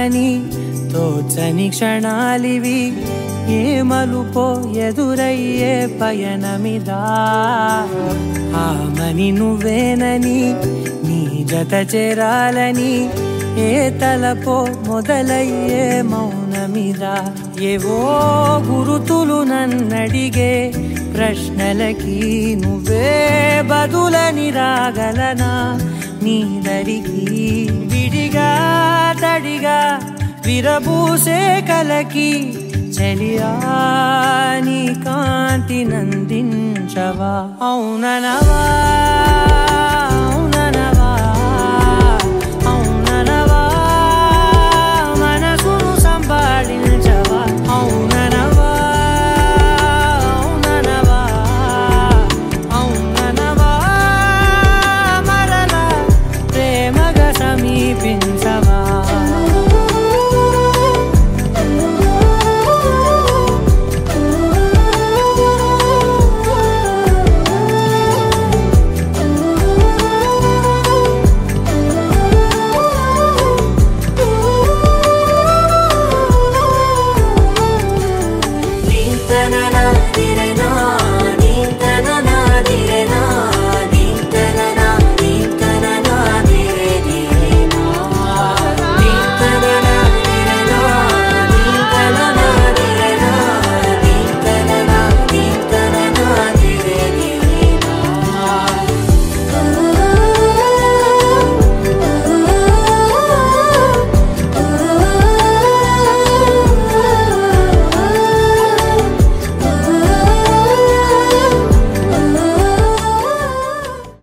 చేరాలని తోచని క్షణాలివి ఏ మలుపో ఎదురయ్యే పయనమిదా ఆమని నువ్వేనని నీ జత చేరాలని ఏ తలపో మొదలయ్యే మౌనమిదా ఏవో గురుతులు నన్నడిగే ప్రశ్నలకి నువ్వే బదులని రాగలనా నీ దరికి విడిగా తడిగా విరబూసే కలకి చెలియా నీ కాంతి నందించవా అవుననవా